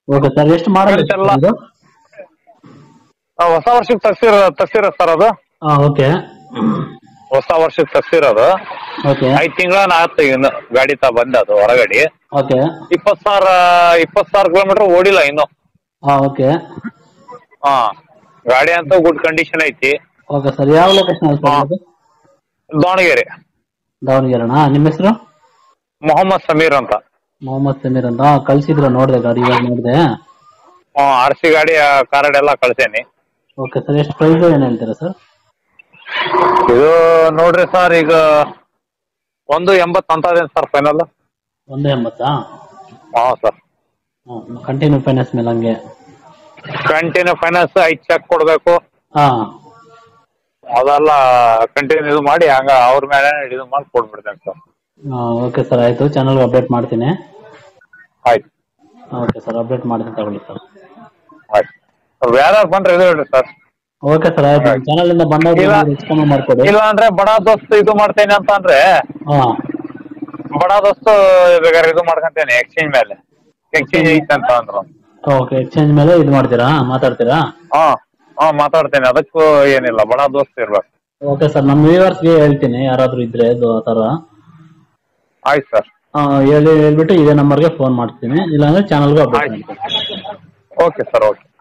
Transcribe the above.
Okay sir ಎಷ್ಟು ಮಾಡಲ್ ಎಲ್ಲ- ಇದು ಆ, ಹೊಸ ವರ್ಷಕ್ಕೆ ತಗ್ಸಿರೋ ತಗ್ಸಿರೋ ಸರ್ ಅದು ಹಾಂ ಓಕೆ ಹೊಸ ವರ್ಷಕ್ಕೆ ತಗ್ಸಿರೋದು ಓಕೆ ಐದ್ ತಿಂಗಳ ಆಯ್ತು ಇನ್ನು ಗಾಡಿ ತಾ ಬಂದ ಅದು ಹೊರಗಡೆ ಓಕೆ ಇಪ್ಪತ್ ಸಾವಿರ ಇಪ್ಪತ್ ಸಾವಿರ ಕಿಲೋಮೀಟರ್ ಓಡಿಲ್ಲ ಇನ್ನು ಹಾಂ ಓಕೆ ಹಾ ಗಾಡಿ ಅಂತೂ ಗುಡ್ ಕಂಡೀಷನ್ ಐತಿ ಓಕೆ ಸರ್ ಯಾವ ಲೊಕೇಶನ್ ಅಲ್ಲಿ ಸರ್ ಇದು? ದಾವಣಗೆರೆ ದಾವಣಗೆರೆನಾ ನಿಮ್ಮ ಹೆಸರು ಮೊಹಮ್ಮದ್ ಸಮೀರ್ ಅಂತ ಮೊಹಮ್ಮದ್ ಸಮೀರ್ ಅಂತ ಕಳ್ಸಿದ್ರ ನೋಡಿದೆ ಗಾಡಿ ಇವಾಗ ನೋಡಿದೆ ಆರ್ ಸಿ ಗಾಡಿ ಕಾರ್ಡ್ ಎಲ್ಲ ಕಳ್ಸೇನಿ ಓಕೆ ಸರ್ ಎಷ್ಟು ಪ್ರೈಸ್ ಏನು ಹೇಳ್ತೀರಾ ಸರ್ ಇದು ನೋಡ್ರಿ ಸರ್ ಈಗ ಒಂದು ಎಂಬತ್ತು ಅಂತ ಇದೆ ಸರ್ ಫೈನಲ್ ಒಂದು ಎಂಬತ್ತಾ ಹಾ ಸರ್ ಹ್ಞೂ ಕಂಟಿನ್ಯೂ ಫೈನಾನ್ಸ್ ಮೇಲೆ ಹಂಗೆ ಕಂಟಿನ್ಯೂ ಫೈನಾನ್ಸ್ ಐದು ಚೆಕ್ ಕೊಡ್ಬೇಕು ಹಾಂ ಅದೆಲ್ಲ ಕಂಟಿನ್ಯೂ ಇದು ಮಾಡಿ ಹಂಗ ಅವ್ರ ಮೇಲೆ ಇದು ಮಾಡಿ ಕೊಟ್ಬಿಡ್ತೇನೆ ಸರ್ ಓಕೆ ಸರ್ ಆಯಿತು ಚಾನಲ್ಗೆ ಅಪ್ಡೇಟ್ ಮಾಡ್ತೀನಿ ಆಯ್ತು ಓಕೆ ಸರ್ ಅಪ್ಡೇಟ್ ಮಾಡ್ತೀನಿ ತಗೊಳ್ಳಿ ಸರ್ ಆಯ್ತು ಯಾರ್ಯಾರು ಬಂದ್ರೆ ಇದು ಹೇಳ್ರಿ ಸರ್ ಓಕೆ ಸರ್ ಆಯ್ತು ಚಾನಲಿಂದ ಬಂದಾಗ ಇಲ್ಲ. ಹೆಚ್ಚು ಕಮ್ಮಿ ಮಾಡಿಕೊಡಿ ಇಲ್ಲ ಅಂದ್ರೆ ಬಡ ದೋಸ್ತ್ ಇದು ಮಾಡ್ತೇನೆ ಅಂತ ಅಂದ್ರೆ ಹಾಂ ಬಡ ದೋಸ್ತ್ ಬೇಕಾದ್ರೆ ಇದು ಮಾಡ್ಕೊಂತೇನೆ ಎಕ್ಸ್ಚೇಂಜ್ ಮೇಲೆ ಎಕ್ಸ್ಚೇಂಜ್ ಐತೆ ಅಂತ ಅಂದ್ರು ಓಕೆ ಎಕ್ಸ್ಚೇಂಜ್ ಮೇಲೆ ಇದು ಮಾಡ್ತೀರಾ ಮಾತಾಡ್ತೀರಾ ಹಾ ಹಾ ಮಾತಾಡ್ತೇನೆ ಅದಕ್ಕೂ ಏನಿಲ್ಲ ಬಡ ದೋಸ್ತ್ ಇರ್ಬೇಕು ಓಕೆ ಸರ್ ನಮ್ಮ ವ್ಯೂವರ್ಸ್ಗೆ ಹೇಳ್ತೀನಿ ಯಾರಾದರೂ ಇದ್ರೆ ಇದು ಆ ಥರ ಆಯ್ತು ಸರ್ ಆ, ಹೇಳಿ ಹೇಳ್ಬಿಟ್ಟು ಇದೇ ನಂಬರ್ಗೆ ಫೋನ್ ಮಾಡ್ತೀನಿ ಇಲ್ಲಾಂದ್ರೆ ಚಾನಲ್ಗೂ ಅಪ್ಡೇಟ್ ಆಯ್ತು ಮಾಡ್ತೀನಿ ಓಕೆ ಸರ್ ಓಕೆ